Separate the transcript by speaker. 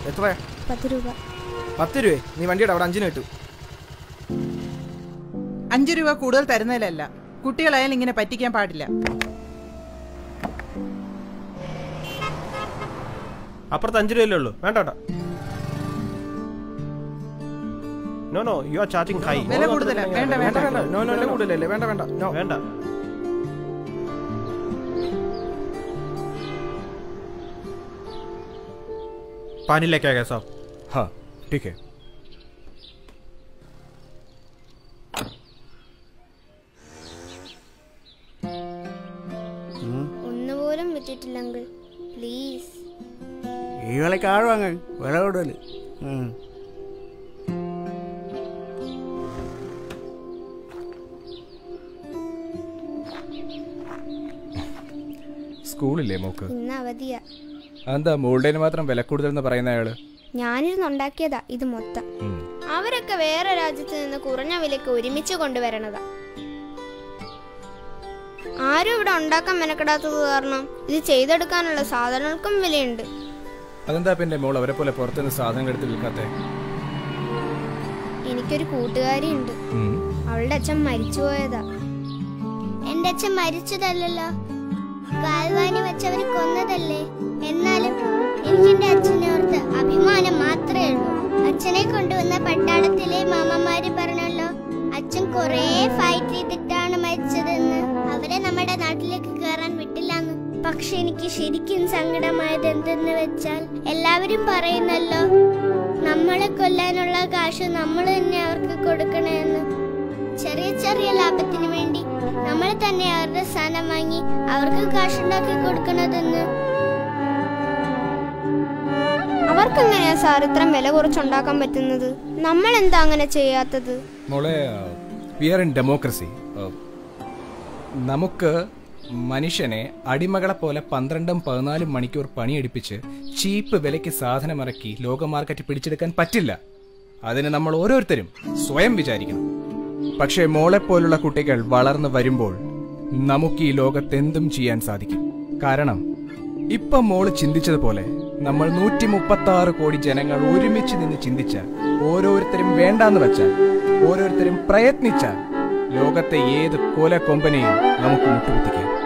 Speaker 1: എത്രയാ
Speaker 2: പത്ത് രൂപ
Speaker 1: പത്ത് രൂപയെ നീ വണ്ടിയുടെ അവിടെ അഞ്ചിന് കിട്ടു
Speaker 3: അഞ്ചു രൂപ കൂടുതൽ തരുന്നതിലല്ല കുട്ടികളായാലും ഇങ്ങനെ പറ്റിക്കാൻ പാടില്ല
Speaker 4: അപ്പുറത്ത് അഞ്ച് രൂപയല്ലേ ഉള്ളൂ വേണ്ട വേണ്ട no no you are charging high
Speaker 3: വില കൂടുതലാ. വേണ്ട,
Speaker 1: വേണ്ട വേണ്ട നോ നോ നോ കൂടുതലല്ലേ വേണ്ട വേണ്ട നോ
Speaker 4: വേണ്ട पानी लेके आ गया साहब
Speaker 5: हाँ ठीक है
Speaker 2: ഒന്നുപോലും വിറ്റിട്ടില്ലെങ്കിൽ പ്ലീസ്
Speaker 6: ഈ വിലക്ക് ആഴ് വാങ്ങാൻ വില കൂടുതൽ ഉം.
Speaker 5: സ്കൂളില്ലേ മോക്ക്
Speaker 2: ഇന്ന് അവധിയാ
Speaker 5: അതെന്താ മോളുടേന് മാത്രം വില കൂടുതലെന്ന് പറയുന്ന അയാള്
Speaker 2: ഞാനിരുന്ന് ഉണ്ടാക്കിയതാ ഇത് മൊത്തം
Speaker 5: ഉം.
Speaker 2: അവരൊക്കെ വേറെ രാജ്യത്ത് നിന്ന് കുറഞ്ഞ വിലക്ക് ഒരുമിച്ച് കൊണ്ടുവരണതാ ആരും ഇവിടെ ഉണ്ടാക്കാൻ മെനക്കെടാത്തത് കാരണം ഇത് ചെയ്തെടുക്കാനുള്ള സാധനങ്ങൾക്കും വിലയുണ്ട്
Speaker 5: അതെന്താ പിന്നെ മോൾ അവരെ പോലെ പുറത്തുനിന്ന് സാധനങ്ങൾ എടുത്ത് വിൽക്കാത്തെ
Speaker 2: എനിക്കൊരു കൂട്ടുകാരിയുണ്ട്
Speaker 5: ഉം.
Speaker 2: അവളുടെ അച്ഛൻ മരിച്ചുപോയതാ
Speaker 7: എന്റെ അച്ഛൻ മരിച്ചതല്ലല്ലോ കാൽവാനി വെച്ചവര് കൊന്നതല്ലേ എന്നാലും എനിക്ക് എന്റെ അച്ഛനെ ഓർത്ത് അഭിമാനം മാത്രമേ ഉള്ളൂ അച്ഛനെ കൊണ്ടുവന്ന പട്ടാളത്തിലെ മാമന്മാര് പറഞ്ഞല്ലോ അച്ഛൻ കൊറേ ഫൈറ്റ് ചെയ്തിട്ടാണ് മരിച്ചതെന്ന് അവരെ നമ്മുടെ നാട്ടിലേക്ക് കയറാൻ വിട്ടില്ലാന്ന് പക്ഷെ എനിക്ക് ശരിക്കും സങ്കടമായത് എന്തെന്ന് വെച്ചാൽ എല്ലാവരും പറയുന്നല്ലോ നമ്മളെ കൊല്ലാനുള്ള കാശ് നമ്മൾ തന്നെ അവർക്ക് കൊടുക്കണമെന്ന് ചെറിയ ചെറിയ ലാഭത്തിന് വേണ്ടി നമ്മൾ തന്നെ അവരുടെ സ്ഥാനം വാങ്ങി അവർക്ക് കാശുണ്ടാക്കി കൊടുക്കണതെന്ന്
Speaker 2: അവർക്കെങ്ങനെയാ സാർ ഇത്രയും വില കുറച്ചുണ്ടാക്കാൻ പറ്റുന്നത് നമ്മൾ എന്താ അങ്ങനെ ചെയ്യാത്തത്
Speaker 5: മോളെ വി ആർ ഇൻ ഡെമോക്രസി നമുക്ക് മനുഷ്യനെ അടിമകളെ പോലെ പന്ത്രണ്ടും പതിനാലും മണിക്കൂർ പണിയെടുപ്പിച്ച് ചീപ്പ് വിലയ്ക്ക് സാധനം ഇറക്കി ലോക മാർക്കറ്റ് പിടിച്ചെടുക്കാൻ പറ്റില്ല അതിന് നമ്മൾ ഓരോരുത്തരും സ്വയം വിചാരിക്കണം പക്ഷേ മോളെ പോലുള്ള കുട്ടികൾ വളർന്നു വരുമ്പോൾ നമുക്ക് ഈ ലോകത്ത് എന്തും ചെയ്യാൻ സാധിക്കും കാരണം ഇപ്പം മോള് ചിന്തിച്ചതുപോലെ നമ്മൾ നൂറ്റി മുപ്പത്തി ആറ് കോടി ജനങ്ങൾ ഒരുമിച്ച് നിന്ന് ചിന്തിച്ചാൽ ഓരോരുത്തരും വേണ്ടാന്ന് വെച്ചാൽ ഓരോരുത്തരും പ്രയത്നിച്ചാൽ ലോകത്തെ ഏത് കൊല കൊമ്പനെയും നമുക്ക് മുട്ടുകുത്തിക്കാം